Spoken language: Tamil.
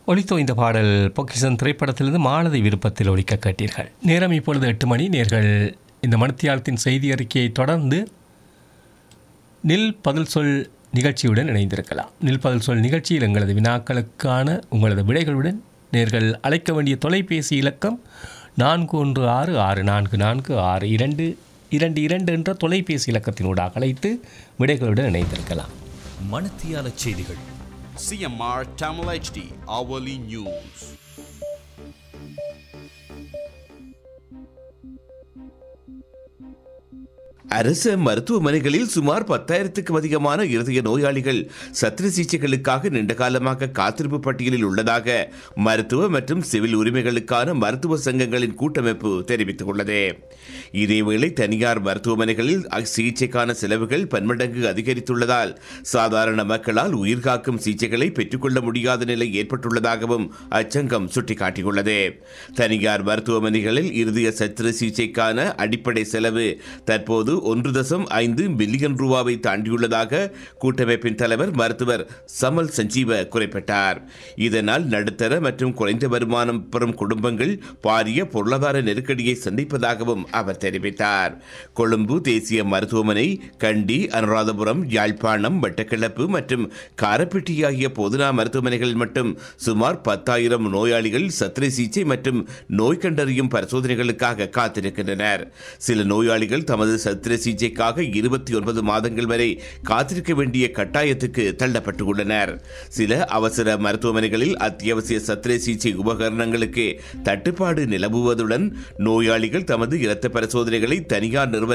ஒலித்தோ இந்த பாடல் பொக்கிசன் திரைப்படத்திலிருந்து மாலதி விருப்பத்தில் ஒலிக்க கேட்டீர்கள் நேரம் இப்பொழுது எட்டு மணி நேர்கள் இந்த மணித்தியாலத்தின் செய்தி அறிக்கையை தொடர்ந்து நில் பதில் சொல் நிகழ்ச்சியுடன் இணைந்திருக்கலாம் நில் பதில் சொல் நிகழ்ச்சியில் எங்களது வினாக்களுக்கான உங்களது விடைகளுடன் நேர்கள் அழைக்க வேண்டிய தொலைபேசி இலக்கம் நான்கு ஒன்று ஆறு ஆறு நான்கு நான்கு ஆறு இரண்டு இரண்டு இரண்டு என்ற தொலைபேசி இலக்கத்தினூடாக அழைத்து விடைகளுடன் இணைந்திருக்கலாம் மணத்தியால செய்திகள் CMR Tamil HD Hourly News. அரச மருத்துவமனைகளில் சுமார் பத்தாயிரத்துக்கும் அதிகமான இருதய நோயாளிகள் சத்திர சிகிச்சைகளுக்காக நீண்ட காலமாக காத்திருப்பு பட்டியலில் உள்ளதாக மருத்துவ மற்றும் சிவில் உரிமைகளுக்கான மருத்துவ சங்கங்களின் கூட்டமைப்பு தெரிவித்துள்ளது இதேவேளை தனியார் மருத்துவமனைகளில் சிகிச்சைக்கான செலவுகள் பன்மடங்கு அதிகரித்துள்ளதால் சாதாரண மக்களால் உயிர்காக்கும் சிகிச்சைகளை பெற்றுக்கொள்ள முடியாத நிலை ஏற்பட்டுள்ளதாகவும் அச்சங்கம் சுட்டிக்காட்டியுள்ளது தனியார் மருத்துவமனைகளில் இருதய சத்திர சிகிச்சைக்கான அடிப்படை செலவு தற்போது ஒன்று தசம் ஐந்து பில்லியன் ரூபாவை தாண்டியுள்ளதாக கூட்டமைப்பின் தலைவர் மருத்துவர் சமல் சஞ்சீவ குறிப்பிட்டார் இதனால் நடுத்தர மற்றும் குறைந்த வருமானம் பெறும் குடும்பங்கள் பாரிய பொருளாதார நெருக்கடியை சந்திப்பதாகவும் அவர் தெரிவித்தார் கொழும்பு தேசிய மருத்துவமனை கண்டி அனுராதபுரம் யாழ்ப்பாணம் வட்டக்கிழப்பு மற்றும் காரப்பட்டி ஆகிய பொதுநா மருத்துவமனைகளில் மட்டும் சுமார் பத்தாயிரம் நோயாளிகள் சத்திர சிகிச்சை மற்றும் நோய் கண்டறியும் பரிசோதனைகளுக்காக காத்திருக்கின்றனர் சில நோயாளிகள் தமது சத்திர சிகிச்சைக்காக இருபத்தி ஒன்பது மாதங்கள் வரை காத்திருக்க வேண்டிய கட்டாயத்துக்கு தள்ளப்பட்டுள்ளனர் சில அவசர மருத்துவமனைகளில் அத்தியாவசிய சத்திர சிகிச்சை உபகரணங்களுக்கு தட்டுப்பாடு நிலவுவதுடன் நோயாளிகள் தமது இரத்த பரிசோதனைகளை தனியார் நிறுவன